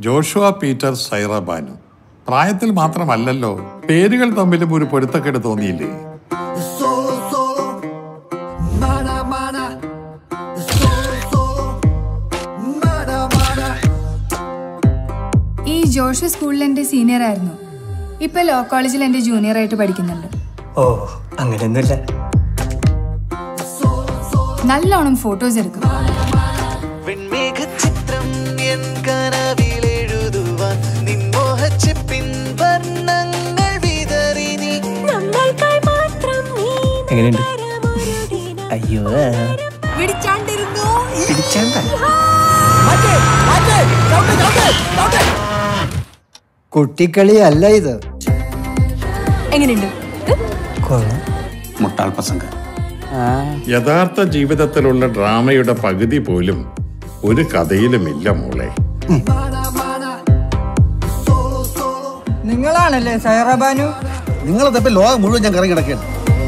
Joshua Peter Saira Banu പ്രായത്തിൽ മാത്രമല്ലല്ലോ പേരുകൾ തമ്മിലും ഒരു പൊരുത്തക്കേട് തോന്നിയില്ലേ Solo, solo, mana, mana. Solo, solo, mana, mana. ഈ ജോഷു സ്കൂളിൽ എൻ്റെ സീനിയർ ആയിരുന്നു ഇപ്പൊ ലോ കോളേജിൽ എൻ്റെ ജൂനിയർ ആയിട്ട് പഠിക്കുന്നുണ്ട് ഓ അങ്ങനെയൊന്നുമില്ല നല്ലോണം ഫോട്ടോസ് എടുക്കും വെൺമേഘചിത്രം എൻ കനവിലെഴുതുവാൻ നിൻ മോഹച്ചിപ്പിൻ വർണ്ണങ്ങൾ വിതറി നീ നമ്മൾക്കായി മാത്രം നീ എങ്ങനെയുണ്ട് നഗരമൊരു ദിനം അയ്യോ പിടിച്ചാണ്ടിരുന്നു പിടിച്ചാണ്ട കുട്ടിക്കളി അല്ല ഇത് എങ്ങനെയുണ്ട് കൊള്ളാം മുട്ടാൾ പസങ്ക യഥാർത്ഥ ജീവിതത്തിലുള്ള ഡ്രാമയുടെ പകുതി പോലും ഒരു കഥയിലുമില്ല മോളെ നിങ്ങളാണല്ലേ സൈറബാനു നിങ്ങൾ തപ്പി ലോകം മുഴുവൻ ഞാൻ കറങ്ങി കിടക്കുകയാണ്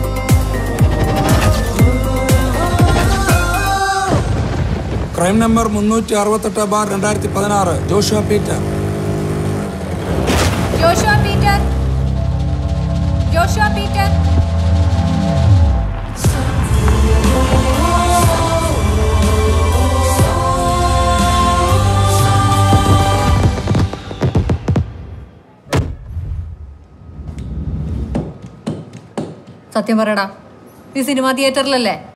ക്രൈം നമ്പർ മുന്നൂറ്റി അറുപത്തെട്ട് ബാർ രണ്ടായിരത്തി പതിനാറ് Joshua Peter Joshua Peter Joshua Peter സത്യം പറയടാ ഈ സിനിമാ തിയേറ്ററിലല്ലേ